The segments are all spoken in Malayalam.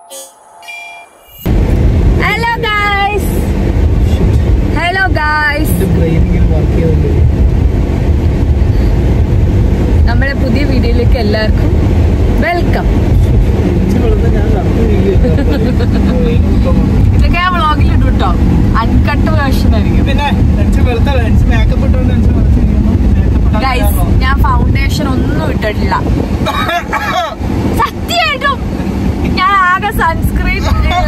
Hello guys hello guys brain ഇങ്ങനെ വർക്ക് ചെയ്തോണ്ട് നമ്മുടെ പുതിയ വീഡിയോയിലേക്ക് എല്ലാവർക്കും വെൽക്കം ഇഞ്ചി വെളുത്ത ഞാൻ ഇതൊക്കെ ഞാൻ വ്ളോഗിൽ ഇടും കേട്ടോ അൺകട്ട് വേർഷൻ ആയിരിക്കും പിന്നെ ലെൻസ് വെളുത്ത ലെൻസ് മേക്കപ്പ് ഇട്ടുകൊണ്ട് ലെൻസ് ഗൈസ് ഞാൻ ഫൗണ്ടേഷൻ ഒന്നും ഇട്ടിട്ടില്ല സത്യമായിട്ടും ഞാൻ ആകെ സൺസ്ക്രീൻ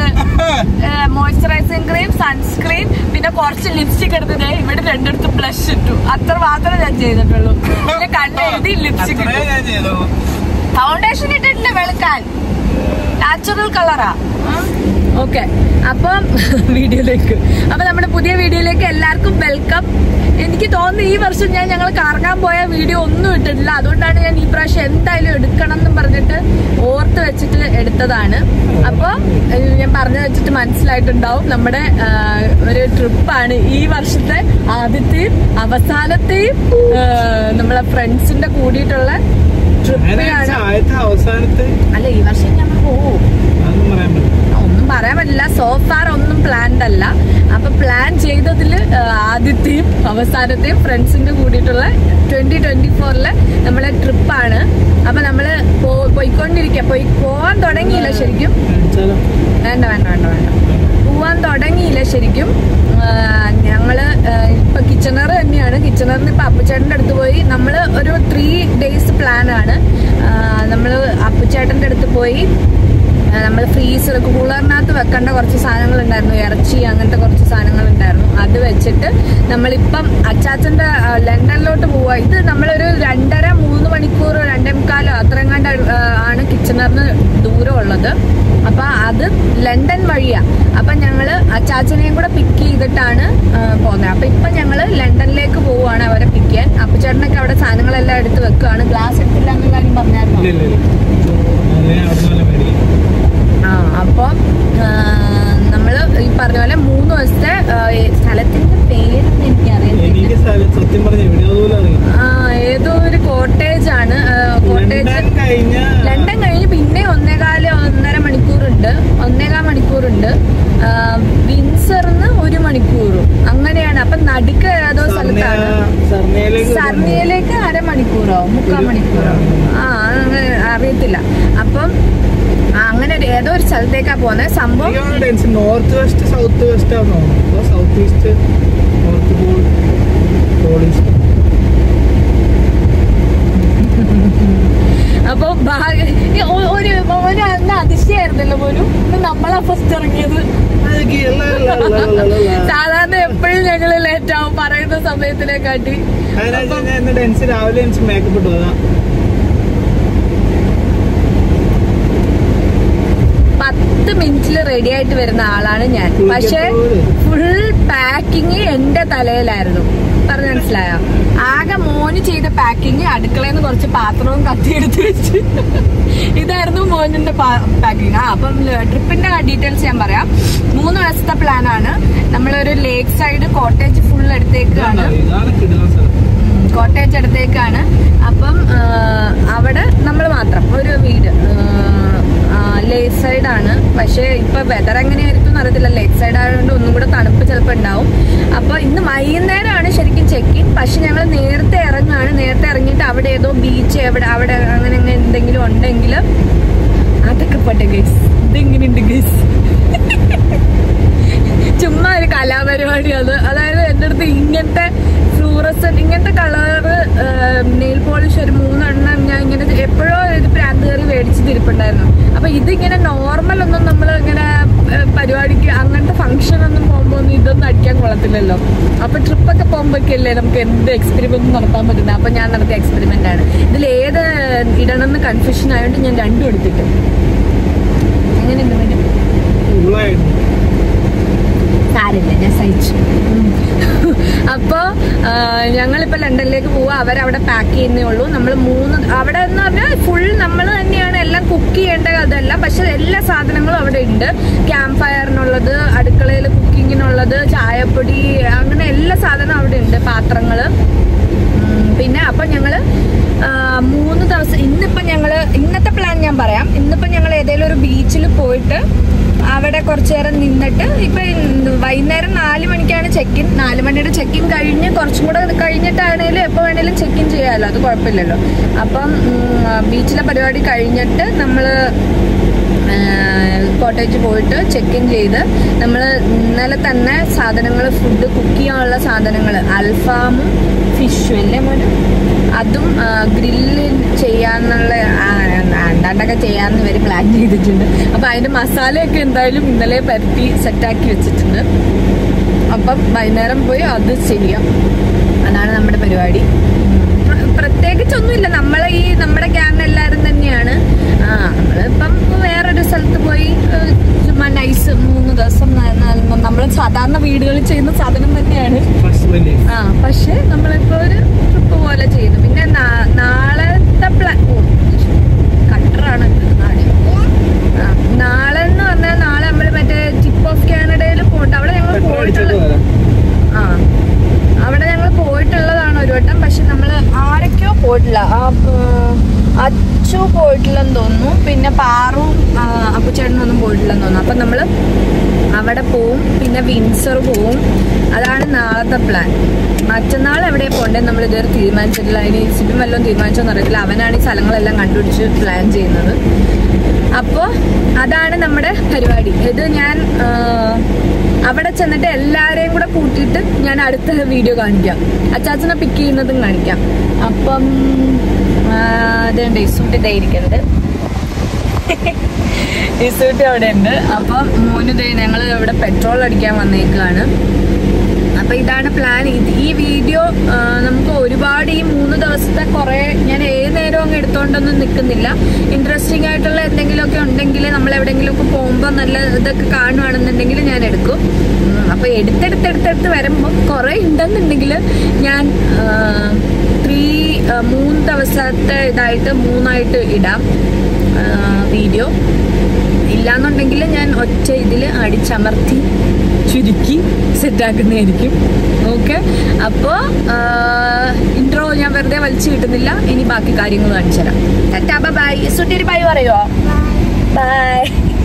മോയ്സ്ചറൈസിങ് ക്രീം സൺസ്ക്രീൻ പിന്നെ കുറച്ച് ലിപ്സ്റ്റിക് എടുത്ത് ഞാൻ ഇവിടെ രണ്ടിടത്ത് ബ്ലഷ് ഇട്ടു അത്ര മാത്രമേ ഞാൻ ചെയ്തിട്ടുള്ളൂ പിന്നെ കണ്ണെഴുതി ലിപ്സ്റ്റിക് ഇട്ടു ഞാൻ ചെയ്തു ഫൗണ്ടേഷൻ ഇട്ടിട്ടില്ല വെളുക്കാൻ നാച്ചുറൽ കളറാ ഓക്കെ അപ്പം വീഡിയോയിലേക്ക് അപ്പൊ നമ്മുടെ പുതിയ വീഡിയോയിലേക്ക് എല്ലാവർക്കും വെൽക്കം എനിക്ക് തോന്നുന്നു ഈ വർഷം ഞാൻ ഞങ്ങൾ കറങ്ങാൻ പോയ വീഡിയോ ഒന്നും ഇട്ടിട്ടില്ല അതുകൊണ്ടാണ് ഞാൻ ഈ പ്രാവശ്യം എന്തായാലും എടുക്കണം എന്നും പറഞ്ഞിട്ട് ഓർത്ത് വെച്ചിട്ട് എടുത്തതാണ് അപ്പോൾ ഞാൻ പറഞ്ഞു വെച്ചിട്ട് മനസ്സിലായിട്ടുണ്ടാവും നമ്മുടെ ആ, ഒരു ട്രിപ്പാണ് ഈ വർഷത്തെ ആദ്യത്തെയും അവസാനത്തെയും ആ, നമ്മളെ ഫ്രണ്ട്സിന്റെ കൂടിയിട്ടുള്ള ട്രിപ്പിലാണ് ആദ്യത്തെ അവസാനത്തെ അല്ല ഈ വർഷം ഞങ്ങൾ പോവും അതൊന്നും പറയാൻ പറ്റില്ല ഒന്നും പറയാൻ പറ്റില്ല സോഫാർ ഒന്നും പ്ലാൻഡ് അല്ല അപ്പൊ പ്ലാൻ ചെയ്തതില് ആ, ആദ്യത്തെയും അവസാനത്തെയും ഫ്രണ്ട്സിന്റെ കൂടിയിട്ടുള്ള ട്വന്റി ട്വന്റി ഫോറിലെ നമ്മളെ ട്രിപ്പാണ് അപ്പൊ നമ്മള് പോ- പോയിക്കൊണ്ടിരിക്കുക പോയി പോവാൻ തുടങ്ങിയില്ല ശരിക്കും അടിച്ചാലോ വേണ്ട വേണ്ട വേണ്ട വേണ്ട പോവാൻ തുടങ്ങിയില്ല ശരിക്കും ആ, ഞങ്ങള് ആ, ഇപ്പൊ കിച്ചണർ തന്നെയാണ് കിച്ചണറിന് ഇപ്പൊ അപ്പുച്ചേട്ടന്റെ അടുത്ത് പോയി നമ്മള് ഒരു ത്രീ ഡേയ്സ് പ്ലാൻ ആണ് ആ, നമ്മള് അപ്പുച്ചേട്ടന്റെ അടുത്ത് പോയി നമ്മൾ ഫ്രീസർ കൂളറിനകത്ത് വെക്കേണ്ട കുറച്ച് സാധനങ്ങൾ ഉണ്ടായിരുന്നു ഇറച്ചി അങ്ങനത്തെ കുറച്ച് സാധനങ്ങൾ ഉണ്ടായിരുന്നു അത് വെച്ചിട്ട് നമ്മളിപ്പം അച്ചാച്ചന്റെ ആ, ലണ്ടനിലോട്ട് പോവാ ഇത് നമ്മളൊരു രണ്ടര മൂന്ന് മണിക്കൂർ രണ്ടേ മുക്കാലോ അത്രയും കണ്ട ആണ് കിച്ചണറിന് ദൂരമുള്ളത് അപ്പൊ അത് ലണ്ടൻ വഴിയാ അപ്പൊ ഞങ്ങള് അച്ചാച്ചനെയും കൂടെ പിക്ക് ചെയ്തിട്ടാണ് പോകുന്നത് അപ്പൊ ഇപ്പൊ ഞങ്ങള് ലണ്ടനിലേക്ക് പോവുകയാണ് അവരെ പിക്ക് ചെയ്യാൻ അപ്പൊ ചേട്ടനൊക്കെ അവിടെ സാധനങ്ങളെല്ലാം എടുത്ത് വെക്കുകയാണ് ഗ്ലാസ് എടുത്തില്ല എന്നുള്ള കാര്യം പറഞ്ഞായിരുന്നു ഇല്ല ഇല്ല ഇല്ല അതിനെ അവിടെ നിന്ന് മേടിക്കും ആ അപ്പോൾ നമ്മള് ഈ പറഞ്ഞ പോലെ മൂന്ന് ദിവസത്തെ ആ, ഈ സ്ഥലത്തിന്റെ പേരൊന്നും എനിക്കറിയത്തില്ല എനിക്ക് സ്ഥലം സത്യം പറഞ്ഞ എവിടെ അതുപോലെ അറിയാം ആ ഏതോ ഒരു കോട്ടേജ് ആണ് കോട്ടേജ് ലണ്ടൻ കഴിഞ്ഞ ലണ്ടൻ കഴിഞ്ഞ് പിന്നെ ഒന്നേകാല് ഒന്നര മണിക്കൂറുണ്ട് ഒന്നേകാൽ മണിക്കൂറുണ്ട് ആ, വിൻസറിന്ന് ഒരു മണിക്കൂറും അങ്ങനെയാണ് അപ്പൊ നടുക്ക് ഏതോ സ്ഥലത്താണ് സർണയിലേക്ക് സർണിയയിലേക്ക് അരമണിക്കൂറോ മുക്കാൽ മണിക്കൂറോ ആ അങ്ങനെ അറിയത്തില്ല അപ്പം ആ, അങ്ങനെ ഒരു- ഏതോ ഒരു സ്ഥലത്തേക്കാ പോകുന്നത് സംഭവം നോർത്ത് വെസ്റ്റ് സൗത്ത് വെസ്റ്റ് ആണോ അതോ south east north pole pole east അപ്പൊ ഭാഗ്യ ഈ ഒ- ഒരു ഒരു അന്ന് അതിശയായിരുന്നല്ലോ പോലും ഇന്ന് നമ്മളാ ഫസ്റ്റ് ഇറങ്ങിയത് സാധാരണ എപ്പോഴും ഞങ്ങള് ലേറ്റ് ആവും പറയുന്ന സമയത്തിനെ കാട്ടി ഇന്ന് ഡെൻസ് രാവിലെ എനിക്ക് മേക്കപ്പ് ഇട്ടു അതാ പത്ത് മിനിറ്റിൽ റെഡി ആയിട്ട് വരുന്ന ആളാണ് ഞാൻ പക്ഷെ ഫുൾ പാക്കിങ് എന്റെ തലയിലായിരുന്നു പറഞ്ഞു മനസ്സിലായോ ആകെ മോന് ചെയ്ത പാക്കിങ് അടുക്കളയിൽ നിന്ന് കുറച്ച് പാത്രവും കത്തിയെടുത്ത് വെച്ച് ഇതായിരുന്നു മോനിന്റെ പാക്കിങ് ആ അപ്പം ട്രിപ്പിന്റെ ഡീറ്റെയിൽസ് ഞാൻ പറയാം മൂന്ന് ദിവസത്തെ പ്ലാൻ ആണ് നമ്മളൊരു ലേക്ക് സൈഡ് കോട്ടേജ് ഫുൾ എടുത്തേക്കാണ് ഇതാണ് കിടുന്ന സ്ഥലം കോട്ടേജ് അടുത്തേക്കാണ് അപ്പം ആ, അവിടെ നമ്മൾ മാത്രം ഒരു വീട് ലേക്ക് സൈഡ് ആണ് പക്ഷേ ഇപ്പൊ വെതർ എങ്ങനെയായിരിക്കും എന്ന് അറിയത്തില്ല ലേക്ക് സൈഡ് ആയതുകൊണ്ട് ഒന്നും കൂടെ തണുപ്പ് ചിലപ്പോൾ ഉണ്ടാവും അപ്പൊ ഇന്ന് വൈകുന്നേരമാണ് ശരിക്കും ചെക്ക് ഇൻ പക്ഷെ ഞങ്ങൾ നേരത്തെ ഇറങ്ങാണ് നേരത്തെ ഇറങ്ങിയിട്ട് അവിടെ ഏതോ ബീച്ച് എവിടെ അവിടെ അങ്ങനെ അങ്ങനെ എന്തെങ്കിലും ഉണ്ടെങ്കിൽ അതൊക്കെ പോട്ടെ ഗൈസ് ഇതെങ്ങനെയുണ്ട് ഗൈസ് ചുമ്മാ ഒരു കലാപരിപാടി അത് അതായത് എൻ്റെ അടുത്ത് ഇങ്ങനത്തെ ഫ്ലൂറസൻ ഇങ്ങനത്തെ കളറ് നെയിൽ പോളിഷ് ഒരു മൂന്നെണ്ണം ഞാൻ ഇങ്ങനെ എപ്പോഴോ ഒരു പ്രാന്ത് കയറി മേടിച്ച് തിരിപ്പുണ്ടായിരുന്നു അപ്പൊ ഇതിങ്ങനെ നോർമൽ ഒന്നും നമ്മൾ ഇങ്ങനെ ഏഹ്, പരിപാടിക്ക് അങ്ങനത്തെ ഫംഗ്ഷൻ ഒന്നും പോകുമ്പോൾ ഒന്നും ഇതൊന്നും അടിക്കാൻ കൊള്ളത്തില്ലല്ലോ അപ്പൊ ട്രിപ്പൊക്കെ പോകുമ്പോഴൊക്കെയല്ലേ നമുക്ക് എന്ത് എക്സ്പെരിമെന്റ് നടത്താൻ പറ്റുന്നത് അപ്പൊ ഞാൻ നടത്തിയ എക്സ്പെരിമെന്റ് ആണ് ഇതിൽ ഏത് ഇടണമെന്ന് കൺഫ്യൂഷൻ ആയതുകൊണ്ട് ഞാൻ രണ്ടും എടുത്തിട്ട് എങ്ങനെയുണ്ട് മേഡം ഉള്ളായിരുന്നു സാരില്ല ഞാൻ സഹിച്ചു അപ്പോ ആ, ഞങ്ങളിപ്പോ ലണ്ടനിലേക്ക് പോവുക അവരവിടെ പാക്ക് ചെയ്യുന്നേ ഉള്ളൂ നമ്മൾ മൂന്ന് അവിടെ എന്ന് പറഞ്ഞാൽ ഫുൾ നമ്മൾ തന്നെയാണ് എല്ലാം കുക്ക് ചെയ്യേണ്ട അതല്ല പക്ഷെ എല്ലാ സാധനങ്ങളും അവിടെ ഉണ്ട് ക്യാമ്പ് ഫയറിനുള്ളത് അടുക്കളയിൽ കുക്കിങ്ങിനുള്ളത് ചായപ്പൊടി അങ്ങനെ എല്ലാ സാധനവും അവിടെ ഉണ്ട് പാത്രങ്ങള് ഉം, പിന്നെ അപ്പൊ ഞങ്ങള് ആ, മൂന്ന് ദിവസം ഇന്നിപ്പോ ഞങ്ങള് ഇന്നത്തെ പ്ലാൻ ഞാൻ പറയാം ഇന്നിപ്പോ ഞങ്ങൾ ഏതെങ്കിലും ഒരു ബീച്ചിൽ പോയിട്ട് കുറച്ചു നേരം നിന്നിട്ട് ഇപ്പൊ ഇന്ന് വൈകുന്നേരം നാല് മണിക്കാണ് ചെക്ക് ഇൻ നാല് മണിയുടെ ചെക്ക് ഇൻ കഴിഞ്ഞ് കുറച്ചും കൂടെ കഴിഞ്ഞിട്ടാണേലും എപ്പോ വേണേലും ചെക്ക് ഇൻ ചെയ്യാമല്ലോ അത് കുഴപ്പമില്ലല്ലോ അപ്പം ബീച്ചിലെ പരിപാടി കഴിഞ്ഞിട്ട് നമ്മള് കോട്ടേജ് പോയിട്ട് ചെക്ക് ഇൻ ചെയ്ത് നമ്മൾ ഇന്നലെ തന്നെ സാധനങ്ങൾ ഫുഡ് കുക്ക് ചെയ്യാനുള്ള സാധനങ്ങൾ അൽഫാമും ഫിഷും അല്ലേ മോന് അതും ഗ്രില്ല് ചെയ്യാന്നുള്ള ആ, എന്താണ്ടൊക്കെ ചെയ്യാന്ന് ഇവര് പ്ലാൻ ചെയ്തിട്ടുണ്ട് അപ്പൊ അതിന്റെ മസാലയൊക്കെ എന്തായാലും ഇന്നലെ പരത്തി സെറ്റാക്കി വെച്ചിട്ടുണ്ട് അപ്പം വൈകുന്നേരം പോയി അത് ചെയ്യാം അതാണ് നമ്മുടെ പരിപാടി പ്ര- പ്രത്യേകിച്ചൊന്നുമില്ല നമ്മളെ ഈ നമ്മുടെ ഗ്യാങ് എല്ലാവരും തന്നെയാണ് ആ നമ്മളിപ്പം വേറൊരു സ്ഥലത്ത് പോയി ഏഹ്, ചുമ്മാ നൈസ് മൂന്ന് ദിവസം നമ്മൾ സാധാരണ വീടുകളിൽ ചെയ്യുന്ന സാധനം തന്നെയാണ് ഫസ്റ്റ് വലിയ ആ പക്ഷെ നമ്മളിപ്പോ ഒരു ട്രിപ്പ് പോലെ ചെയ്തു പിന്നെ നാ- നാളത്തെ പ്ലാൻ കട്ടറാണ് നാളെ ആ, നാളെ എന്ന് പറഞ്ഞാൽ നാളെ നമ്മൾ മറ്റേ ടിപ്പ് ഓഫ് കാനഡയിൽ പോയിട്ട് അവിടെ ഞങ്ങൾ പെട്രോൾ പോയിട്ടുള്ള അടിച്ചിട്ട് വരാം ആ അവിടെ ഞങ്ങൾ പോയിട്ടുള്ളതാണ് ഒരു വട്ടം പക്ഷെ നമ്മൾ ആരൊക്കെയോ പോയിട്ടില്ല ആ ഉം, അച്ചു പോയിട്ടില്ലെന്ന് തോന്നുന്നു പിന്നെ പാറും ആ, അപ്പുച്ചേട്ടനൊന്നും പോയിട്ടില്ലെന്ന് തോന്നുന്നു അപ്പം നമ്മൾ അവിടെ പോവും പിന്നെ വിൻസർ പോവും അതാണ് നാളത്തെ പ്ലാൻ മറ്റന്നാൾ എവിടെ പോകണ്ടേ നമ്മൾ ഇതുവരെ തീരുമാനിച്ചിട്ടില്ല അതിന് സിബിൻ വല്ലതും തീരുമാനിച്ചോന്ന് അറിയത്തില്ല അവനാണ് ഈ സ്ഥലങ്ങളെല്ലാം കണ്ടുപിടിച്ച് പ്ലാൻ ചെയ്യുന്നത് അപ്പോൾ അതാണ് നമ്മുടെ പരിപാടി ഇത് ഞാൻ ആ, അവിടെ ചെന്നിട്ട് എല്ലാരെയും കൂടെ കൂട്ടിയിട്ട് ഞാൻ അടുത്ത വീഡിയോ കാണിക്കാം അച്ചാച്ചനെ പിക്ക് ചെയ്യുന്നതും കാണിക്കാം അപ്പം അതേണ്ട ഇസൂട്ട് ഇതേ ഇരിക്കുന്നത് ഇസൂട്ട് അവിടെ ഉണ്ട് അപ്പം മോന് ദേ ഞങ്ങൾ ഇവിടെ പെട്രോൾ അടിക്കാൻ വന്നേക്കാണ് അപ്പൊ ഇതാണ് പ്ലാൻ ഇത് ഈ വീഡിയോ ആ, നമുക്ക് ഒരുപാട് ഈ മൂന്ന് ദിവസത്തെ കുറെ ഞാൻ ഏത് നേരവും അങ്ങ് എടുത്തോണ്ടൊന്നും നിൽക്കുന്നില്ല ഇൻട്രസ്റ്റിംഗ് ആയിട്ടുള്ള എന്തെങ്കിലുമൊക്കെ ഉണ്ടെങ്കിൽ നമ്മൾ എവിടെയെങ്കിലുമൊക്കെ പോകുമ്പോൾ നല്ല ഇതൊക്കെ കാണുവാണെന്നുണ്ടെങ്കിൽ ഞാൻ എടുക്കും ഉം, അപ്പൊ എടുത്തെടുത്തെടുത്തെടുത്ത് വരുമ്പോൾ കുറെ ഉണ്ടെന്നുണ്ടെങ്കിൽ ഞാൻ ത്രീ മൂന്ന് ദിവസത്തെ ഇതായിട്ട് മൂന്നായിട്ട് ഇടാം വീഡിയോ ഇല്ലാന്നുണ്ടെങ്കിൽ ഞാൻ ഒറ്റ ഇതിൽ അടിച്ചമർത്തി ചുരുക്കി സെറ്റാക്കുന്നതായിരിക്കും ഓക്കെ അപ്പോൾ ഇൻട്രോ ഞാൻ വെറുതെ വലിച്ചു കിട്ടുന്നില്ല ഇനി ബാക്കി കാര്യങ്ങൾ കാണിച്ചു തരാം ടാറ്റാ ബൈ സുട്ടിരി ബൈ പറയുമോ ബൈ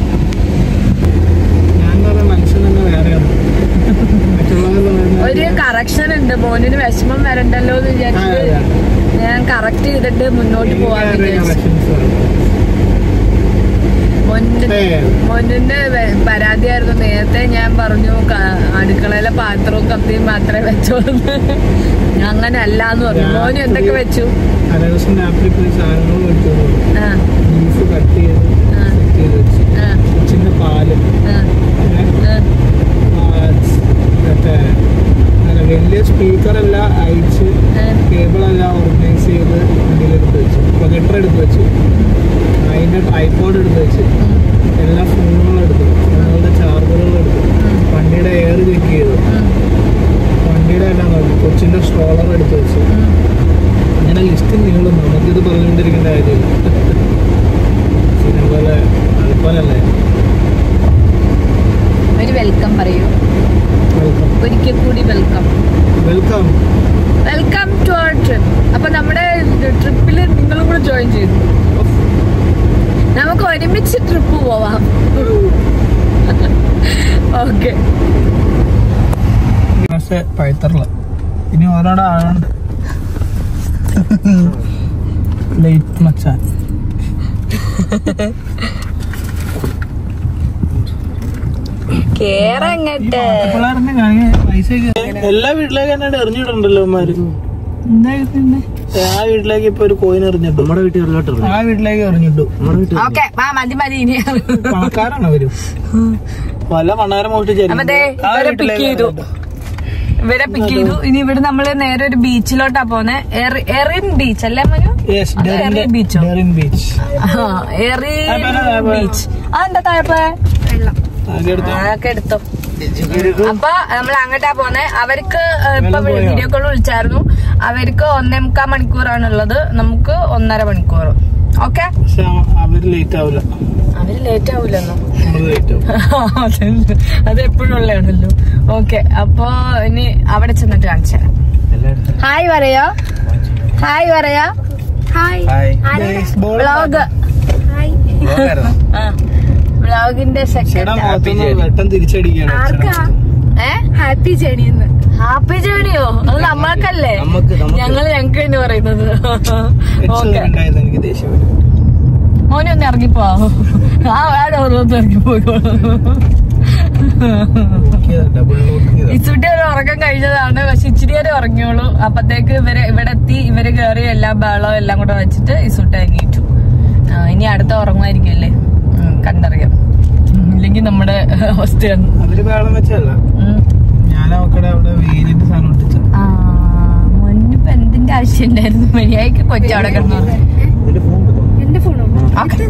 ഞാൻ പറഞ്ഞ മനുഷ്യൻ തന്നെ വേറെയാണ് മറ്റുള്ളവരെല്ലാം വരുന്നത് ഒരു കറക്ഷൻ ഉണ്ട് മോനിന് വിഷമം വരണ്ടല്ലോ എന്ന് ആ, വിചാരിച്ചിട്ട് അതെ, അതെ. ഞാൻ കറക്റ്റ് ചെയ്തിട്ട് മുന്നോട്ട് പോവാൻ എനിക്ക് വേറെ വിചാരിച്ചു connections ആണ്. മോനിന്റെ ഏ, മോനിന്റെ വെ- പരാതിയായിരുന്നു നേരത്തെ ഞാൻ പറഞ്ഞു ക- അടുക്കളയിലെ പാത്രവും കത്തിയും മാത്രമേ വെച്ചോളൂ അങ്ങനെ അല്ല എന്ന് പറഞ്ഞു മോന് എന്തൊക്കെ വെച്ചു തലേദിവസം രാത്രി പോയി സാധനങ്ങൾ മേടിച്ചു ആ ബീഫ് കട്ട് ചെയ്ത് ആ. സെറ്റ് ചെയ്ത് വെച്ചു ആ കൊച്ചിന്റെ പാല് ആ പിന്നെ ആ ആ, മറ്റേ അങ്ങനെ വലിയ സ്പീക്കറല്ല അയച്ച് ആ. കേബിളെല്ലാം ഓർഗനൈസ് ചെയ്ത് വണ്ടിയിലെടുത്ത് വെച്ചു പ്രൊജക്ടർ എടുത്ത് വെച്ചു അതിൻ്റെ ട്രൈപ്പോഡ് എടുത്ത് വെച്ച് ഉം, എല്ലാ ഫോണുകളും എടുത്തു ഫോണുകളുടെ ചാർജറുകൾ എടുത്തു വണ്ടിയുടെ എയർ ചെക്ക് ചെയ്തു ഉം, വണ്ടിയുടെ എല്ലാം നോക്കി കൊച്ചിൻ്റെ സ്ട്രോളർ എടുത്ത് വെച്ചു ഉം. അങ്ങനെ ലിസ്റ്റ് നീളും നമുക്കിത് പറഞ്ഞുകൊണ്ടിരിക്കേണ്ട കാര്യമില്ല പിന്നെ പോലെ അതുപോലല്ലേ ഒരു വെൽക്കം പറയൂ വെൽക്കം ഒരിക്കൽ കൂടി welcome welcome welcome to our trip അപ്പൊ നമ്മുടെ ട്രിപ്പിൽ നിങ്ങളും കൂടെ ജോയിൻ ചെയ്തു നമുക്ക് ഒരുമിച്ച് ട്രിപ്പ് പോവാം ഓക്കെ പക്ഷേ പഴുത്തറില്ല ഇനി ഓരോടെ ആളുണ്ട് ലേറ്റ് മച്ചാൻ കേറങ്ങട്ട് പിള്ളേരെ കാണിക്കാൻ പൈസ എല്ലാ വീട്ടിലേക്ക് തന്നെ എറിഞ്ഞിട്ടുണ്ടല്ലോ അവന്മാര് ആ വീട്ടിലേക്ക് ഇപ്പൊ ഒരു കോയിൻ എറിഞ്ഞിട്ടു നമ്മുടെ വീട്ടിൽ എറിഞ്ഞോട്ട് ആ വീട്ടിലേക്ക് എറിഞ്ഞിട്ടു നമ്മുടെ വീട്ടിൽ ഓക്കെ ആ മതി മതി ഇനി പണക്കാരാണ് അവര് പല പണാരം അപ്പൊ ദേ ഇവരെ പിക്ക് ചെയ്തു ഇവരെ പിക്ക് ചെയ്തു ഇനി ഇവിടെ നമ്മള് നേരെ ഒരു ബീച്ചിലോട്ടാ പോന്നെ എറി- എറിൻ ബീച്ച് അല്ലേ മനു അത് എറിൻ ബീച്ചോ ഡെറിൻ ബീച്ച് ആ, എറിൻ ബീച്ച് ആ എന്താ താഴെ അതൊക്കെ എടുത്തോ അപ്പൊ നമ്മൾ അങ്ങോട്ടാ പോന്നെ അവർക്ക് ഏഹ്, ഇപ്പൊ വെള്ളം പോയോ? വീഡിയോ കോൾ വിളിച്ചായിരുന്നു അവർക്ക് ഒന്നേ മുക്കാൽ മണിക്കൂറാണുള്ളത് നമുക്ക് ഒന്നര മണിക്കൂർ ഓക്കെ പക്ഷെ അവര് ലേറ്റ് ആവില്ല അവര് ലേറ്റ് ആവൂലെന്നോ നമ്മള് ലേറ്റ് ആവും അത് എപ്പോഴും ഉള്ളതാണല്ലോ ഓക്കെ അപ്പൊ ഇനി അവിടെ ചെന്നിട്ട് കാണിച്ചു തരാം എല്ലായിടത്തും ഹായ് പറയാ ഹായ് പറയാ ഹായ് Baseball വ്ളോഗ് ബ്ലോഗായിരുന്നു വ്ളോഗ് വ്ളോഗിന്റെ ചേട്ടാ സെക്കൻഡ് മുഖത്തൊന്ന് വെട്ടം തിരിച്ചടിക്കണം ആർക്കാ ഏ ഹാപ്പി ജേണി എന്ന് ഹാപ്പി ജേണിയോ അത് നമ്മൾക്കല്ലേ നമുക്ക് നമുക്ക് ഞങ്ങള് ഞങ്ങൾക്ക് തന്നെ പറയുന്നത് എച്ച് ഓക്കെ ഉണ്ടായത് എനിക്ക് ദേഷ്യം വരും. മോനെ ഒന്ന് ഇറങ്ങിപ്പോ ആ വേറെ ഓരോന്ന് ഇറങ്ങിപ്പോയിക്കോളൂ നോക്കിയതാ, ഡബിൾ ലോക്ക് ചെയ്തതാ. ഇസുട്ടി ഒരു ഉറക്കം കഴിഞ്ഞതാണ് പക്ഷെ ഇച്ചിരി വരെ ഉറങ്ങിയോളൂ അപ്പത്തേക്ക് ഇവര് ഇവിടെ എത്തി ഇവര് കയറി എല്ലാം ബഹളവും എല്ലാം കൂടെ വെച്ചിട്ട് ഇസുട്ടി എണീറ്റു ആ, ഇനി അടുത്ത ഉറങ്ങുമായിരിക്കും അല്ലേ ഉം, കണ്ടറിയാം ഉം, ഇല്ലെങ്കിൽ നമ്മുടെ അവസ്ഥയാണ് അവര് വേളം വെച്ചല്ല ഉം. ഞാൻ അവക്കടെ അവിടെ വെയിലിന്റെ സാധനം ഒട്ടിച്ച ആ മുന്നിപ്പോ എന്തിന്റെ ആവശ്യം ഉണ്ടായിരുന്നു മര്യാദക്ക് കൊച്ചവിടെ കിടന്നു എന്റെ ഫോൺ കിട്ടും എന്റെ ഫോണോ ഓക്കെ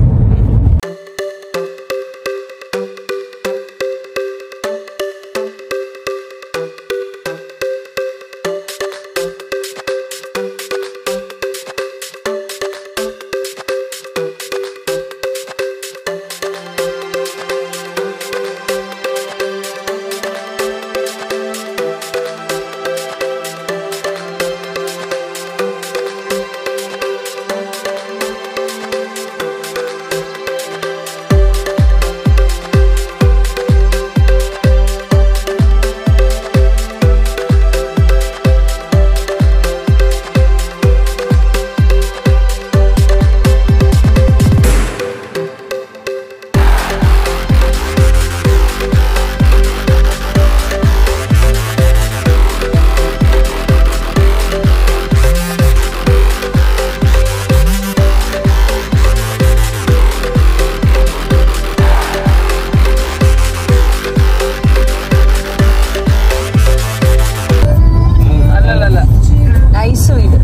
അല്ലല്ല നൈസ് വീട്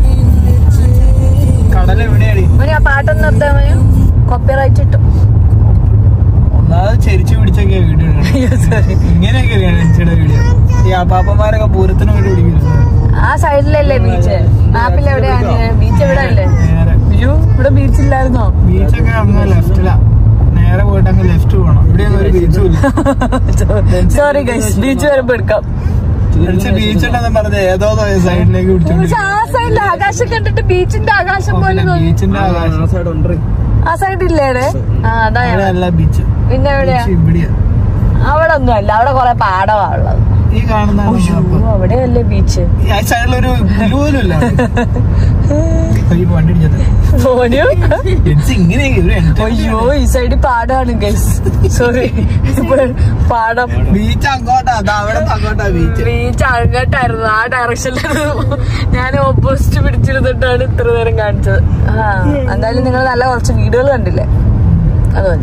കടൽ എവിടെയാണ് മോനെ ആ പാട്ടൊന്ന് നിർത്താൻ മോനെ കോപ്പിറൈറ്റ് ഇട്ടു ഒന്നാമത് ചെരിച്ചു പിടിച്ചൊക്കെയാ വീഡിയോ ഇങ്ങനെയൊക്കെയാണ് എൻസിയുടെ വീഡിയോ ഈ അപ്പാപ്പന്മാരൊക്കെ പൂരത്തിന് വേണ്ടി പിടിക്കില്ല ആ സൈഡിലല്ലേ ബീച്ച് മാപ്പിൽ എവിടെയാണ് ബീച്ച് എവിടെ അല്ലേ നേരെ അയ്യോ ഇവിടെ ബീച്ച് ഇല്ലായിരുന്നോ ബീച്ചൊക്കെ അങ്ങ് ലെഫ്റ്റിലാ നേരെ പോയിട്ട് അങ്ങ് ലെഫ്റ്റ് പോകണം ഇവിടെയൊന്നും ഒരു ബീച്ചും ഇല്ല സോറി ഗൈസ് ബീച്ച് വരുമ്പോ എടുക്കാം ബീച്ച് ഉണ്ടെന്ന് പറഞ്ഞ് ഏതോ സൈഡിലേക്ക് പക്ഷെ ആ സൈഡിൽ ആകാശം കണ്ടിട്ട് ബീച്ചിന്റെ ആകാശം പോലെ തോന്നി ബീച്ചിന്റെ ആകാശം ആ സൈഡ് ഇല്ലേടെ ആ അതാ ഞാൻ- അവിടെ അല്ല ബീച്ച് പിന്നെ എവിടെയാ ബീച്ച് ഇവിടെയാ അവിടെ ഒന്നും അല്ല അവിടെ കൊറേ പാടമാ ഉള്ളത് ഈ കാണുന്ന അവിടെ അല്ലേ ബീച്ച് ഈ സൈഡിലൊരു പുല്ല് പോലും ഇല്ല ഈ വണ്ടി ഇടിച്ചത് മോനു ജെൻസ് ഇങ്ങനെയൊക്കെ ഒരു അയ്യോ ഈ സൈഡിൽ പാടാണ് ഗൈസ് സോറി പാടം ബീച്ച് അങ്ങോട്ടാ അതാ അവിടെ അങ്ങോട്ടാ ബീച്ച് ബീച്ച് അങ്ങോട്ടായിരുന്നു ആ ഡയറക്ഷനിലായിരുന്നു ഞാൻ ഓപ്പോസിറ്റ് പിടിച്ചിരുന്നിട്ടാണ് ഇത്ര നേരം കാണിച്ചത് ആ എന്തായാലും നിങ്ങൾ നല്ല കുറച്ച് വീഡിയോകൾ കണ്ടില്ലേ അത് മതി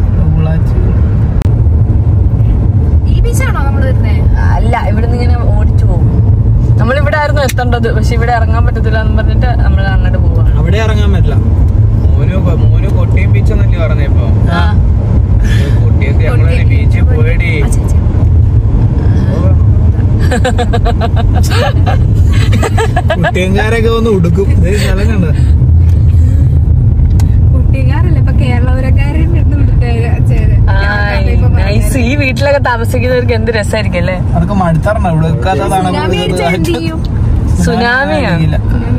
ഈ ബീച്ചാണോ നമ്മൾ വരുന്നേ അല്ല ഇവിടുന്ന് ഇങ്ങനെ ഓടിച്ചു പോകും നമ്മളിവിടെ ആയിരുന്നു എത്തേണ്ടത് പക്ഷെ ഇവിടെ ഇറങ്ങാൻ പറ്റത്തില്ല എന്ന് പറഞ്ഞിട്ട് നമ്മൾ അങ്ങോട്ട് പോവാണ് അവിടെ ഇറങ്ങാൻ പറ്റില്ല മോനു മോനു കൊട്ടിയം ബീച്ച് എന്നല്ലേ പറഞ്ഞ ഇപ്പൊ ആ കൊട്ടിയത്ത് നമ്മളൊരു ബീച്ചിൽ പോയടി കുട്ടിയങ്കാരൊക്കെ വന്ന് ഉടുക്കും ദേ സ്ഥലം കണ്ട കുട്ടികാരല്ല ഇപ്പൊ കേരളപുരക്കാരൻ നൈസ് ഈ വീട്ടിലൊക്കെ താമസിക്കുന്നവർക്ക് എന്ത് രസമായിരിക്കും അല്ലേ അതൊക്കെ മടുത്തറണ ഇവിടെ വെക്കാത്തതാണ് സുനാമിയാ അറിയില്ല.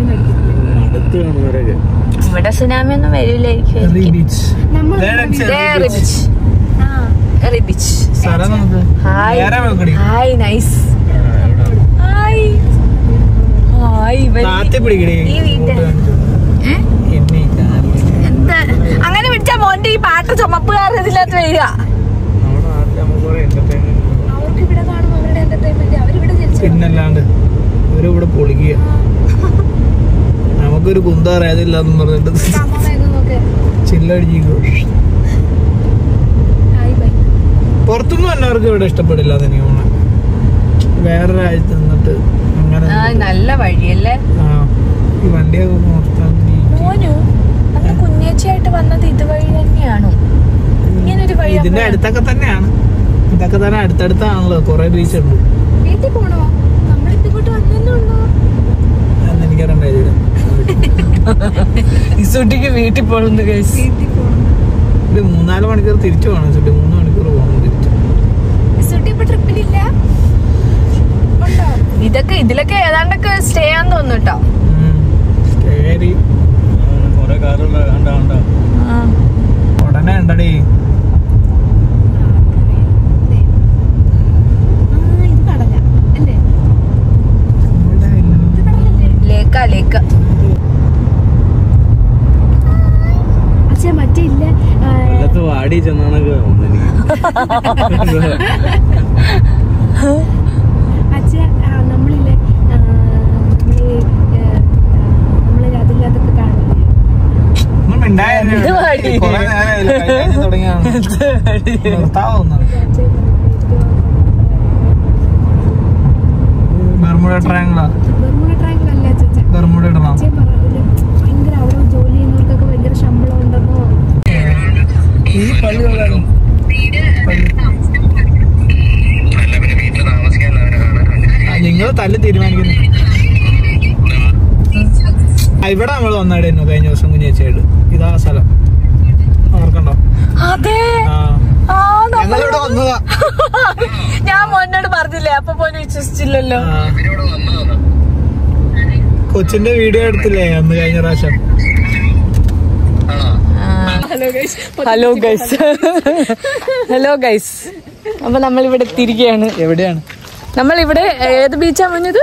ഇവിടെ സുനാമി ഒന്നും വരില്ലായിരിക്കും Ri beach. ദേ ഡെൻസ് ദേ Ri beach. റിബിച്ച് റിബിച്ച് സ്ഥലം നമുക്ക് ഹായ് നേരെ വെക്കടി ഹായ് നൈസ് ഹായ് ഹായ് താത്തി പിടിക്കടി ഈ വീട്ടിൽ എന്നെ ഈ കാലിൽ. എന്താ അങ്ങനെ പിടിച്ചാ മോന്റെ ഈ പാട്ട് ചുമപ്പുകാരൻ ഇതിനകത്ത് വരിക നമ്മുടെ നാട്ടിൽ നമുക്ക് കുറെ എന്റർടൈൻമെന്റ് അവർക്ക് ഇവിടെ കാണും അവരുടെ എന്റർടൈൻമെന്റ് അവരിവിടെ തിരിച്ചു പിന്നല്ലാണ്ട് ഇവരിവിടെ പൊളിക്കുക നമുക്കൊരു കുന്തം അറിയാതില്ല എന്ന് പറഞ്ഞിട്ട് നോക്കെ ചില്ലടിച്ചിരിക്കും ഹായ് ബൈ പുറത്തുനിന്ന് വന്നവർക്ക് ഇവിടെ ഇഷ്ടപ്പെടില്ല എന്ന് എനിക്ക് തോന്നുന്നു വേറെ രാജ്യത്ത് നിന്നിട്ട് അങ്ങനെ ആ നല്ല വഴിയല്ലേ ആ ഈ വണ്ടിയൊക്കെ നിർത്താൻ നീട്ടി. മോനു അന്ന് കുഞ്ഞേച്ചിയായിട്ട് വന്നത് ഇതുവഴി തന്നെയാണോ ഇങ്ങനൊരു വഴി ഇതിന്റെ നമ്മള് അടുത്തൊക്കെ തന്നെയാണ് ഇതൊക്കെ തന്നെ അടുത്തടുത്താണല്ലോ കുറെ ബീച്ച് ഉണ്ട് വീട്ടിൽ പോണോ നമ്മളിപ്പോ ഇങ്ങോട്ട് വന്നേ ഉള്ളൂ എന്ന് എനിക്കറിയണ്ടായില്ല ഇസുട്ടിക്ക് വീട്ടിൽ പോണെന്ന് കേസ് വീട്ടിൽ പോണം ഒരു മൂന്നാല് മണിക്കൂർ തിരിച്ചു പോകണം ചുറ്റി മൂന്ന് മണിക്കൂർ പോകണം തിരിച്ചു സുട്ടി ഇപ്പൊ ട്രിപ്പിലില്ല ഉണ്ടോ ഇതൊക്കെ ഇതിലൊക്കെ ഏതാണ്ടൊക്കെ സ്റ്റേ ആന്ന് തോന്നുന്നു കേട്ടോ ഉം. കേറി കുറെ കാറുള്ള കണ്ട കണ്ട ഉടനെ ഉണ്ടടി ചെന്നാണൊക്കെ തോന്നുന്നു അച്ഛ ആ, നമ്മളില്ലേ ആ, നമ്മള് ഏ, നമ്മള് അതില്ലാത്തൊക്കെ കാണില്ലേ ഒന്നും മിണ്ടായിരുന്നു ഇത് മടി. കുറെ നേരമായില്ലേ കഴിഞ്ഞ തുടങ്ങിയാണ് നിർത്താവുന്ന അച്ഛൻ ബെർമുഡ ട്രയാങ്കിളാ ബർമുഡ ട്രയാങ്കിൾ അല്ലേ അച്ഛൻ ബെർമുഡ ഇടണം അച്ഛൻ പറഞ്ഞു ഭയങ്കര അവിടെ ജോലി ചെയ്യുന്നവർക്കൊക്കെ ഭയങ്കര ശമ്പളം ഉണ്ടെന്നോ ഈ പള്ളി ഉള്ളതാണ് നിങ്ങൾ തല്ല് തീരുമാനിക്കുന്നു ആ, ഇവിടെ നമ്മൾ വന്നായിരുന്നു കഴിഞ്ഞ ദിവസം കുഞ്ഞേച്ചായിട്ട് ഇതാ സ്ഥലം ഓർക്കണ്ടോ അതെ ആ ആ നമ്മ- ഞങ്ങളിവിടെ വന്നതാ ഞാൻ മോനോട് പറഞ്ഞില്ലേ അപ്പൊ പോലും വിശ്വസിച്ചില്ലല്ലോ ആ. കൊച്ചിന്റെ വീഡിയോ എടുത്തില്ലേ അന്ന് കഴിഞ്ഞ പ്രാവശ്യം ഹലോ ഗൈസ് ഹലോ ഗൈസ് അപ്പൊ നമ്മൾ ഇവിടെ എത്തിയിരിക്കുകയാണ് എവിടെയാണ് നമ്മൾ ഇവിടെ ഏത് ബീച്ചാ മുന്നത്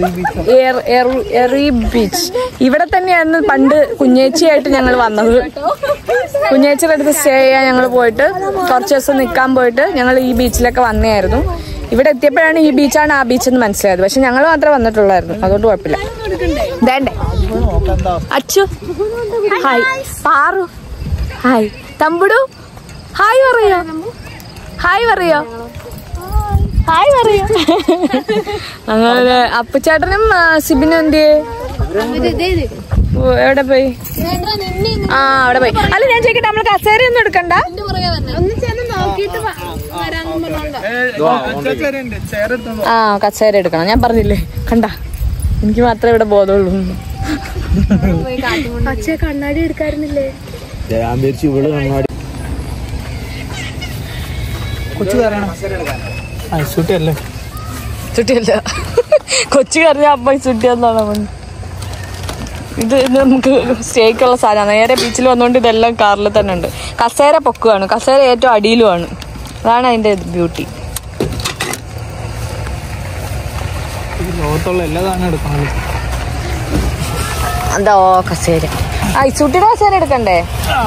എറി ബീച്ച് ഇവിടെ തന്നെയായിരുന്നു പണ്ട് കുഞ്ഞേച്ചിയായിട്ട് ഞങ്ങൾ വന്നത് കുഞ്ഞേച്ചിയുടെ അടുത്ത് സ്റ്റേ ചെയ്യാൻ ഞങ്ങൾ പോയിട്ട് കുറച്ച് ദിവസം നിൽക്കാൻ പോയിട്ട് ഞങ്ങൾ ഈ ബീച്ചിലൊക്കെ വന്നതായിരുന്നു ഇവിടെ എത്തിയപ്പോഴാണ് ഈ ബീച്ചാണ് ആ ബീച്ച് എന്ന് മനസ്സിലായത് പക്ഷെ ഞങ്ങൾ മാത്രമേ വന്നിട്ടുള്ളായിരുന്നു അതുകൊണ്ട് കുഴപ്പമില്ല വേണ്ടേ അച്ചു ഹായ് പാറു ഹായ് തമ്പുടു ഹായ് പറയോ ഹായ് പറയോ ഹായ് പറയോ അങ്ങനെ അപ്പുചേട്ടനും ആ, സിബിനും എന്തിയേ ഓ, എവിടെ പോയി ആ അവിടെ പോയി അല്ല ഞാൻ ചോദിക്കട്ടെ നമ്മൾ കസേര ഒന്നും എടുക്കണ്ട ഒന്ന് ചെന്ന് നോക്കിയിട്ട് വരാന്നും പറഞ്ഞോണ്ടാ ആ കസേര എടുക്കണം ഞാൻ പറഞ്ഞില്ലേ കണ്ട എനിക്ക് മാത്രമേ ഇവിടെ ബോധമുള്ളൂ അച്ഛ കണ്ണാടി എടുക്കാറുന്നില്ലേ ഞാൻ വിചാരിച്ചു ഇവള് കണ്ണാടി കൊച്ചു കയറണം ഐസൂട്ടി അല്ലേ ചുട്ടിയല്ല കൊച്ചു കറിഞ്ഞ അമ്മ ചുട്ടിയെന്നാണ് അവൻ ഇത് ഇത് നമുക്ക് സ്റ്റേക്കുള്ള സാധനമാണ് നേരെ ബീച്ചിൽ വന്നുകൊണ്ട് ഇതെല്ലാം കാറിൽ തന്നെ ഉണ്ട് കസേര പൊക്കുവാണ് കസേര ഏറ്റവും അടിയിലുമാണ് അതാണ് അതിന്റെ ബ്യൂട്ടി ഈ ലോകത്തുള്ള എല്ലാ സാധനവും എടുക്കണം അതോ കസേര ആ ഈ ചുട്ടിയുടെ കസേര എടുക്കണ്ടേ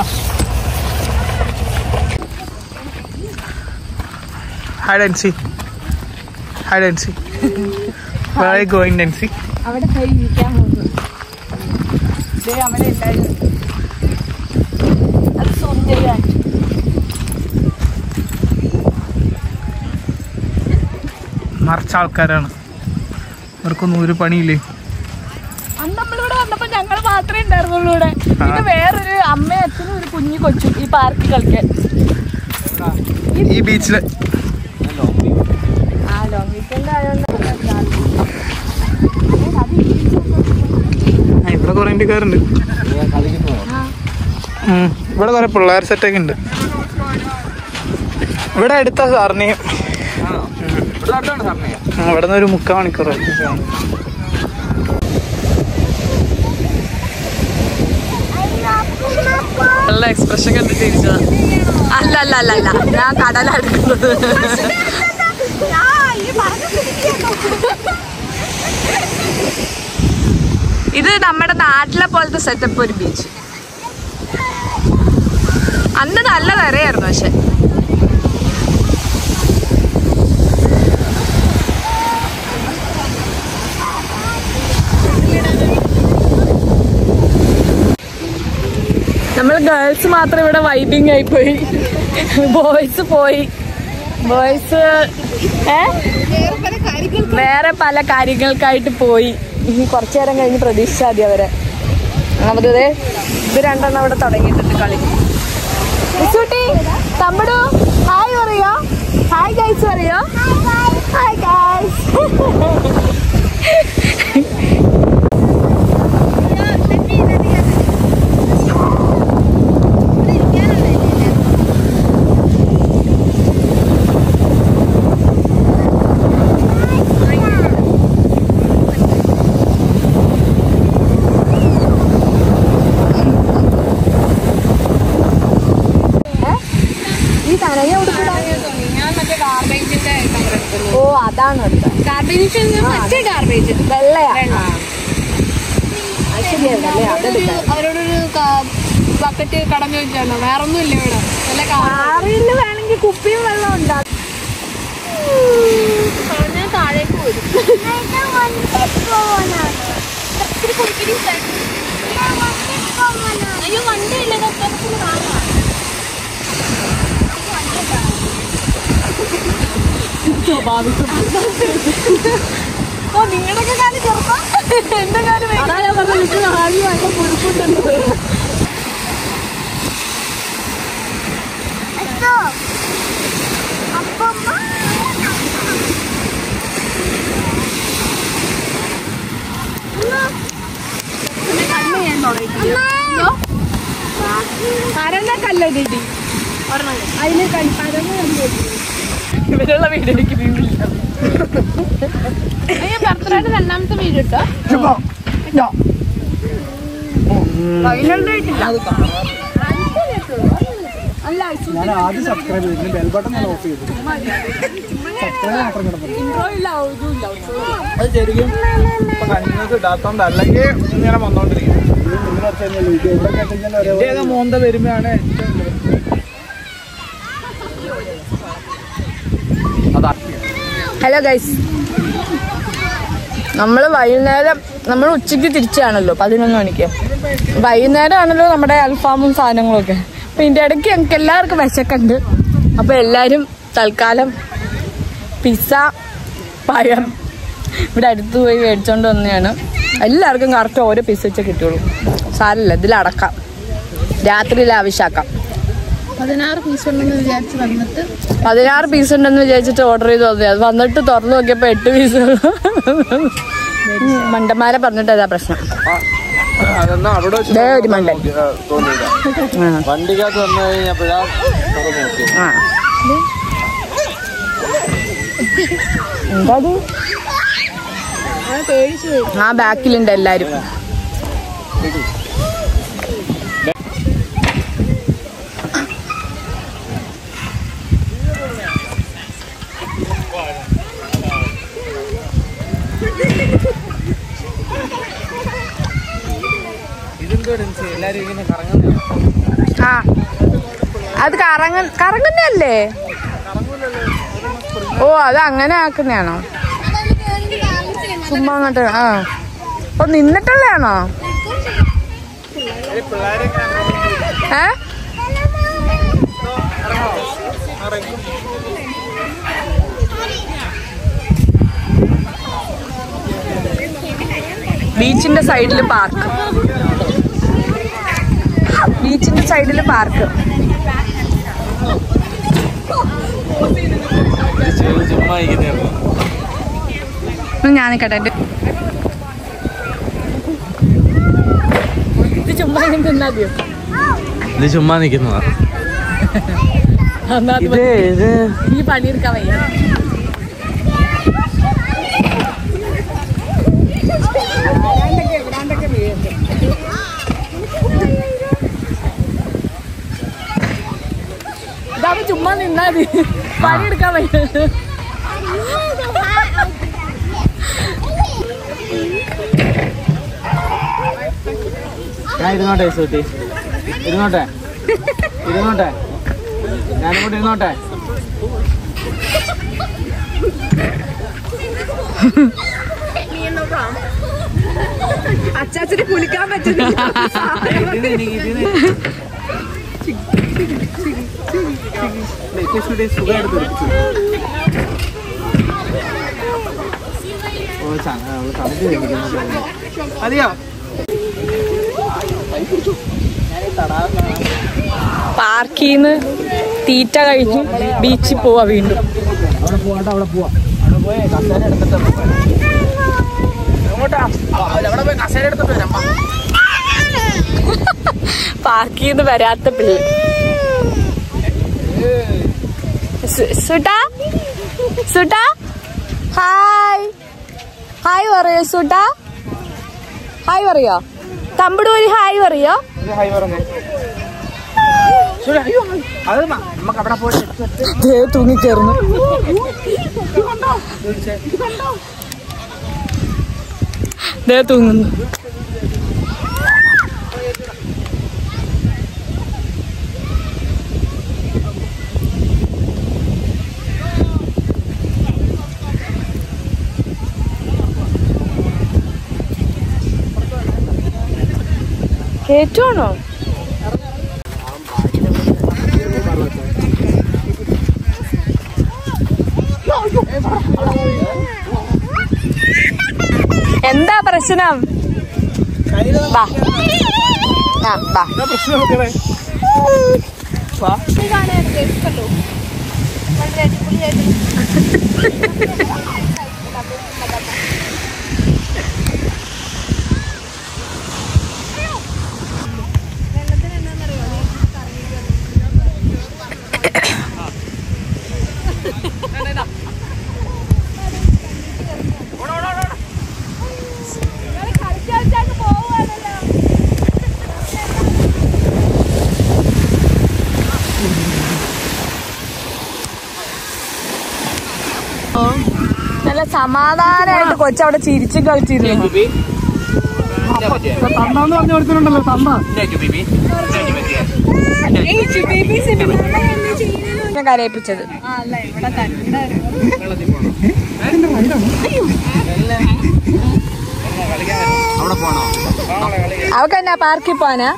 ഹായ് ഡെൻസി ഹായ് ഡെൻസി വേറെ ഗോയിങ് ഡെൻസി അവിടെ പോയി ഇരിക്കാൻ പോകുന്നു ദേ അവിടെ ഉണ്ടായിരുന്നു അത് സുന്ദരിയാണ് മറിച്ച ആൾക്കാരാണ് അവർക്കൊന്നും ഒരു പണിയില്ലേ അന്ന് നമ്മളിവിടെ വന്നപ്പോ ഞങ്ങൾ മാത്രമേ ഉണ്ടായിരുന്നുള്ളൂ ഇവിടെ പിന്നെ വേറൊരു അമ്മയും അച്ഛനും ഒരു കുഞ്ഞു കൊച്ചും ഈ പാർക്കിൽ കളിക്കാൻ ഈ ബീച്ചില് ആ ലോങ് വീക്കെൻഡ് ആയതുകൊണ്ട് ആ, ഇവിടെ കുറെ ഇന്ത്യക്കാരുണ്ട് ഉം, ഇവിടെ കുറെ പിള്ളേർ സെറ്റൊക്കെ ഉണ്ട് ഇവിടെ അടുത്ത സാറിനെയും ഇവിടെ നിന്ന് ഒരു മുക്കാൽ മണിക്കൂർ നല്ല എക്സ്പ്രഷൻ കണ്ട് തിരിച്ചതാ അല്ല അല്ല അല്ല അല്ല ഞാൻ കടലെടുക്കുന്നത് ഇത് നമ്മുടെ നാട്ടിലെ പോലത്തെ സെറ്റപ്പ് ഒരു ബീച്ച് അന്ന് നല്ല കരയായിരുന്നു പക്ഷെ നമ്മൾ ഗേൾസ് മാത്രം ഇവിടെ വൈബിങ് ആയി പോയി ബോയ്സ് പോയി ബോയ്സ് ഏ വേറെ പല കാര്യങ്ങൾക്കായിട്ട് പോയി ഇനി കുറച്ചു നേരം കഴിഞ്ഞ് പ്രതീക്ഷിച്ചാൽ മതി അവരെ നമുക്ക് ദേ ഇത് രണ്ടെണ്ണം അവിടെ തുടങ്ങിയിട്ടുണ്ട് കളി മിസ്സൂട്ടി തമ്മിടു ഹായ് പറയോ ഹായ് ഗൈസ് പറയോ ഹായ് ഗൈസ് ഈ തനയ ഓ അതാണ് അടുത്ത ഗാർബേജ് മറ്റേ ഗാർബേജ് വെള്ളയാ ആ. അത് ശരിയാ വെള്ളയാ അതെടുക്കാം അവരോടൊരു ക- ബക്കറ്റ് കടഞ്ഞു വെച്ചാണോ വേറെ ഒന്നും ഇല്ല ഇവിടെ നല്ല കാറിൽ വേണമെങ്കിൽ കുപ്പിയും വെള്ളം ഉണ്ടാകും ഞാൻ താഴേക്ക് പോരും ഇത്തിരി കുടിക്കടി അയ്യോ വണ്ടിയില്ല ഓ നിങ്ങളുടെയൊക്കെ കാര്യം ചെറുപ്പം എന്റെ കാര്യം പരന്ന കല്ലോ കിട്ടി അതിന് കൽ- പരന്ന കല്ല് ഇവരുള്ള വീട് എനിക്ക് വീടില്ല ഞാൻ ബർത്ത്ഡേയുടെ രണ്ടാമത്തെ വീട് ഇട്ടോ ഞാൻ ആദ്യം സബ്സ്ക്രൈബ് ചെയ്തു ബെൽ ബട്ടൺ ഞാൻ ഓഫ് ചെയ്തു സബ്സ്ക്രൈബ് മാത്രം കിടന്നു അത് ശരിക്കും ഇപ്പൊ കണ്ടിന്യൂസ് ഇടാത്തോണ്ട് അല്ലെങ്കിൽ ഇങ്ങനെ വന്നോണ്ടിരിക്കും ഇന്ത്യയൊക്കെ മോന്ത വരുമ്പോഴാണ് അതാ ഹലോ ഗൈസ് നമ്മൾ വൈകുന്നേരം നമ്മൾ ഉച്ചയ്ക്ക് തിരിച്ചാണല്ലോ പതിനൊന്ന് മണിക്ക് വൈകുന്നേരം ആണല്ലോ നമ്മുടെ അൽഫാമും സാധനങ്ങളും ഒക്കെ അപ്പൊ ഇതിന്റെ ഇടയ്ക്ക് ഞങ്ങൾക്ക് എല്ലാവർക്കും വിശക്കുണ്ട് അപ്പൊ എല്ലാരും തൽക്കാലം പിസ്സ പഴം ഇവിടെ അടുത്ത് പോയി മേടിച്ചോണ്ട് വന്നതാണ് എല്ലാവർക്കും കറക്റ്റ് ഓരോ പിസ്സ വെച്ചേ കിട്ടുള്ളൂ സാരമില്ല ഇതിലടക്കാം രാത്രിയിൽ ആവശ്യമാക്കാം പതിനാറ് പീസ് ഉണ്ടെന്ന് വിചാരിച്ച് വന്നിട്ട് പതിനാറ് പീസ് ഉണ്ടെന്ന് വിചാരിച്ചിട്ട് ഓർഡർ ചെയ്ത് വന്നത് അത് വന്നിട്ട് തുറന്നു നോക്കിയപ്പോ എട്ട് പീസ് മണ്ടന്മാരെ പറഞ്ഞിട്ട് അതാ പ്രശ്നം അതെന്നാ അവിടെ വെച്ച് ദേ ഒരു മണ്ടൻ നോക്കി- ആ, തോന്നിയില്ല ആ, വണ്ടിക്കകത്ത് വന്നു കഴിഞ്ഞപ്പോഴാ തുറന്നു നോക്കിയത് ആ. എന്താ ഇത്? ആ ബാക്കിലുണ്ട് എല്ലാരും ഇതെന്തോ എല്ലാരും ഇങ്ങനെ കറങ്ങുന്ന ആ അത് കറങ്ങ കറങ്ങുന്നല്ലേ ഓ അത് അങ്ങനെ ആക്കുന്നതാണോ ചുമ്മാ അങ്ങോട്ട് ആ ഓ നിന്നിട്ടുള്ളതാണോ ഏ ബീച്ചിന്റെ സൈഡിൽ പാർക്ക് ബീച്ചിന്റെ സൈഡിൽ പാർക്ക് ചുമ്മാ ഇരിക്കുന്നതായിരുന്നു ഞാൻ നിൽക്കട്ടെ ഇത് ചുമ്മാ ഇങ്ങനെ തിന്നാ മതിയോ ഇത് ചുമ്മാ നിക്കുന്നതാ എന്നാ അത് ഈ പണിയെടുക്കാൻ വയ്യ ഇതാവുമ്പോ ചുമ്മാ നിന്നാ മതി പണിയെടുക്കാൻ വയ്യ ഞാൻ ഇരുന്നോട്ടെ സൂട്ടി ഇരുന്നോട്ടെ ഇരുന്നോട്ടെ ഞാനും കൂടെ ഇരുന്നോട്ടെ അച്ചാച്ചന് കുളിക്കാൻ പറ്റുന്നില്ല ഇതിന് എനിക്ക് ഇതിന് ഇത്തിരി സുഖമായിട്ട് തെറിച്ചു ഓ ചങ്ങ അവള് തണുത്ത് കഴിക്കുന്നുണ്ട് മതിയോ പാർക്കിന്ന് തീറ്റ കഴിഞ്ഞ് ബീച്ചിൽ പോവാ വീണ്ടും അവിടെ പോവാട്ടോ അവിടെ പോവാ അവിടെ പോയി കസേര എടുത്തിട്ട് എങ്ങോട്ടാ ആ, അവിടെ പോയി കസേര എടുത്തിട്ട് വരാം വാ. പാർക്കിന്ന് വരാത്ത പിള്ളേ സുട്ടാ സുട്ടാ ഹായ് ഹായ് പറയോ സുട്ടാ ഹായ് പറയോ തമ്പിട് ഒരു ഹായ് പറയോ ഇത് ഹൈ പറഞ്ഞേ ശരി, അയ്യോ അത് മ- നമുക്ക് അവിടെ പോയിട്ട് ദേ തൂങ്ങിച്ചേർന്നു ദേ തൂങ്ങുന്നു കേറ്റുവാണോ എന്താ പ്രശ്നം വാ ആ വാ പ്രശ്നം നോക്കണേ വാ നല്ല സമാധാനമായിട്ട് കൊച്ചവിടെ ചിരിച്ചും കളിച്ചിരുന്നു തന്നാന്ന് പറഞ്ഞ ഒരുത്തനുണ്ടല്ലോ തന്ന ഞാൻ കരയിപ്പിച്ചത് അവക്ക് എന്നാ പാർക്കിൽ പോവാനാ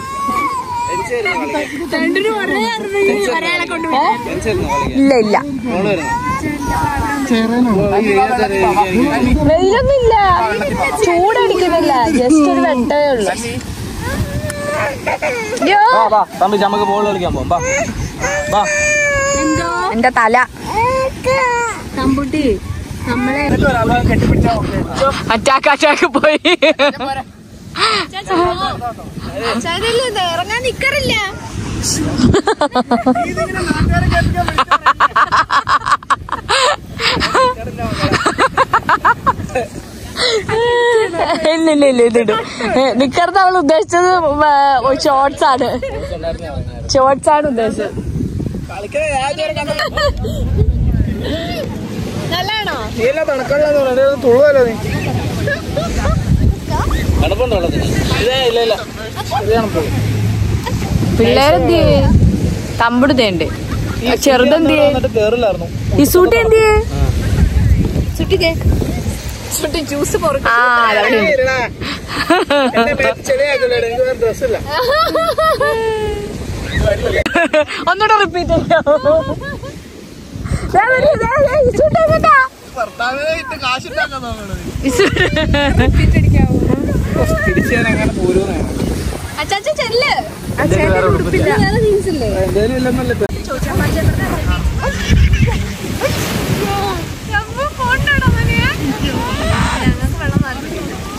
ഇല്ല ഇല്ല വെയിലൊന്നുമില്ല ചൂടടിക്കുന്നില്ല ജസ്റ്റ് ഒരു വെട്ടേ ഉള്ളു അയ്യോ വാ വാ തമ്പി നമുക്ക് ബോൾ കളിക്കാൻ പോകാം വാ വാ എന്റെ തല തമ്പുട്ടി നമ്മളെ കെട്ടിപ്പിടിച്ചാ അറ്റാക്ക് അറ്റാക്ക് പോയി ഇറങ്ങാൻ നിക്കറില്ല ഇല്ല ഇല്ല ഇല്ല ഇതിടും നിക്കറുന്ന അവൾ ഉദ്ദേശിച്ചത് ഷോർട്സ് ആണ് ഷോർട്സ് ആണ് ഉദ്ദേശിച്ചത് നല്ലാണോ നീ എല്ലാം തണുക്കണ്ടെന്ന് പറയുന്നത് തുള്ളുവല്ലോ നീ തണുപ്പുണ്ടോ വെള്ളത്തിന് ഇതേ ഇല്ല ഇല്ല പിള്ളേരെന്തിയേ തമ്പിടുതേണ്ട് ചെറുതെന്തിയേ എന്നിട്ട് കേറില്ലായിരുന്നു ഈ സൂട്ടി എന്തിയേ സുട്ടിക്കേ സുട്ടി ജ്യൂസ് ആ അതവിടെ ഉണ്ട്. എന്നെ പേര് ചെളിയാക്കല്ലേ എനിക്ക് വേറെ ഡ്രസ്സില്ല ഒന്നുകൂടെ റിപ്പീറ്റ് ചെയ്യാമോ ദേ വരൂ, ദേ, ദേ, ഈ സൂട്ടി എങ്ങട്ടാ? ഭർത്താവിനെ ഇട്ട് കാശുണ്ടാക്കാൻ നോക്കണത് ഈ സൂട്ടി- തിരിച്ചു ഞാൻ അങ്ങനെ പോരുന്നതാണ് അച്ചാച്ച ചെല്ല് എന്തേലും ഇയാളെ ജീൻസില്ലേ ഇല്ലെന്നല്ലേ ഇപ്പൊ. ഞങ്ങൾക്ക് വെള്ളം മാറി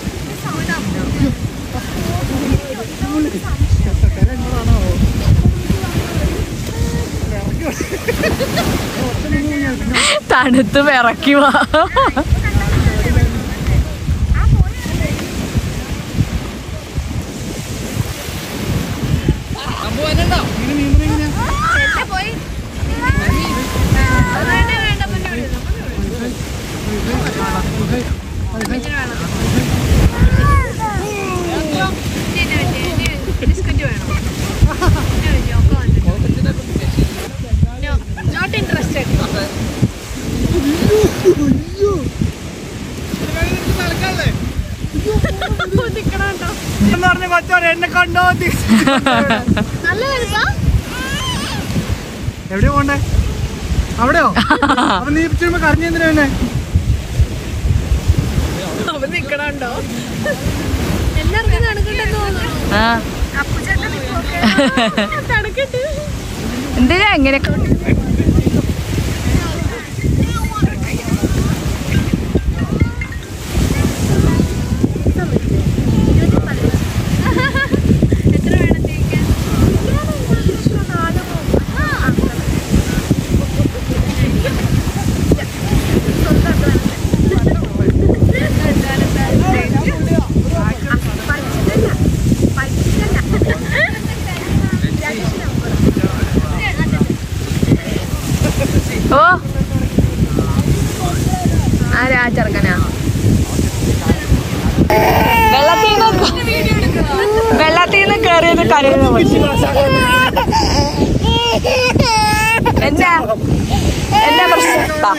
തണുത്ത് വിറക്കി വാ പോയി വേണ്ട വേണ്ട മുന്നേ വിടുന്നു ബിസ്ക്കറ്റ് വേണോ നോട്ട് ഇൻട്രസ്റ്റഡ് എന്ന് പറഞ്ഞ കൊച്ചോടെ എന്നെ കണ്ടോ നല്ല വലുതാ എവിടെയാ പോണ്ടേ അവിടെയോ അപ്പൊ നീ ചുമ്മാ കരഞ്ഞെന്തിനാ പിന്നെ എല്ലാവർക്കും നടക്കണ്ടെന്ന് തോന്നുന്നു ആ എന്തിനാ എങ്ങനെ എത്ര വേണം തേക്കാൻ ഓ ആരാ ആ ചെറുക്കനാ വെള്ളത്തിൽ നിന്ന് വെള്ളത്തിൽ നിന്ന് കയറിയത് കരയുന്ന പക്ഷി എന്നാ എന്നാ പ്രശ്നം വാ.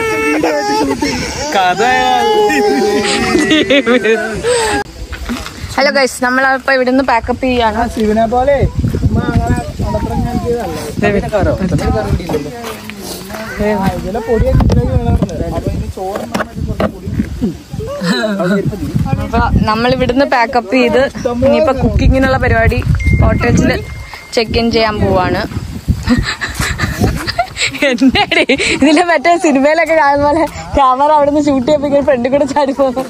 കഥ ഹലോ ഗൈസ് നമ്മളിപ്പോ ഇവിടുന്ന് പാക്കപ്പ് ചെയ്യാണ് ആ ശിവനെ പോലെ ഉമ്മ അങ്ങനെ നടത്തം ഞാൻ ചെയ്തതല്ലേ ആ, ഇതിലെ പൊടിയൊക്കെ ഇതിലേക്ക് വീണാറുണ്ട് അപ്പൊ ഇനി ചോറ് അപ്പൊ നമ്മൾ ഇവിടുന്ന് പാക്കപ്പ് ചെയ്ത് ഇനിയിപ്പോ കുക്കിങ്ങിനുള്ള പരിപാടി കോട്ടേജിൽ ചെക്ക് ഇൻ ചെയ്യാൻ പോവാണ് എന്നാടി ഇതിലെ മറ്റേ സിനിമയിലൊക്കെ കാണുന്ന പോലെ ക്യാമറ അവിടെ നിന്ന് ഷൂട്ട് ചെയ്യുമ്പോ ഫ്രണ്ടിൽ കൂടെ ചാടി പോകുന്നു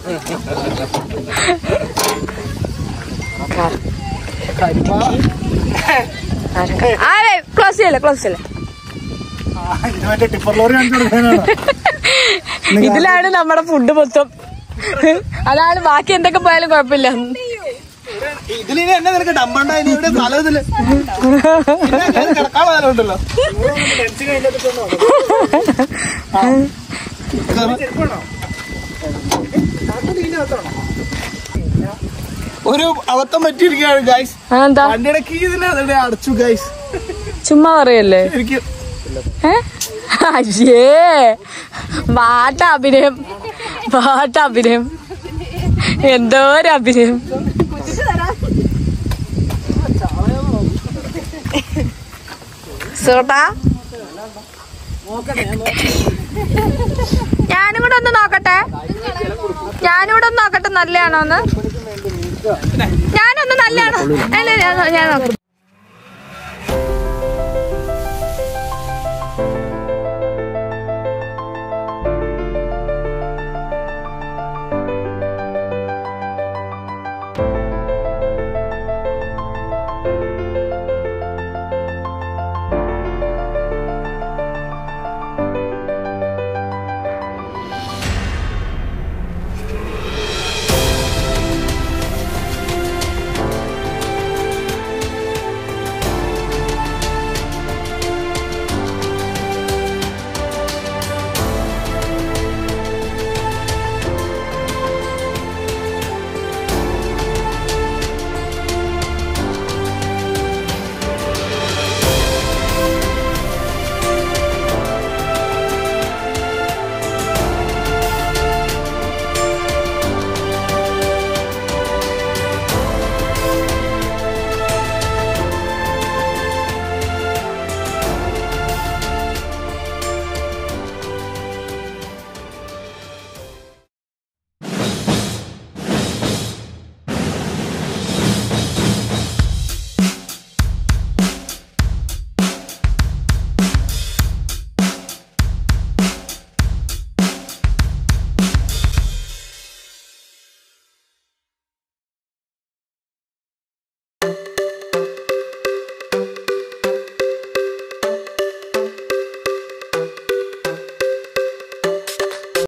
ക്ലോസ് ചെയ്യല്ലേ ക്ലോസ് ചെയ്യല്ലേ ഇത് മറ്റേ ടിപ്പർ ലോറി കാണിച്ചു കൊടുക്കാനാണ് ഇതിലാണ് നമ്മുടെ ഫുഡ് മൊത്തം അതാണ് ബാക്കി എന്തൊക്കെ പോയാലും കുഴപ്പമില്ല ഇതിലിനി എന്നെ നിനക്ക് ഡമ്പണ്ടായി ഇവിടെ സ്ഥലം ഇതില് പിന്നെ കേറി കിടക്കാനുള്ള സ്ഥലം ഉണ്ടല്ലോ ഒരു അബദ്ധം പറ്റിയിരിക്കുകയാണ് ഗൈസ് എന്താ വണ്ടിയുടെ കീ ഇതിനെ അടച്ചു ഗൈസ് ചുമ്മാ പറയല്ലേ ശരിക്കും ഏ? അയ്യേ വാട്ട അഭിനയം വാട്ട അഭിനയം എന്തോ ഒരു അഭിനയം സോട്ടാ ഞാനും കൂടെ ഒന്ന് നോക്കട്ടെ ഞാനും കൂടെ ഒന്ന് നോക്കട്ടെ നല്ലയാണോ ഒന്ന് ഞാനൊന്ന് നല്ലയാണോ അല്ല ഞാൻ ഞാൻ നോക്കട്ടെ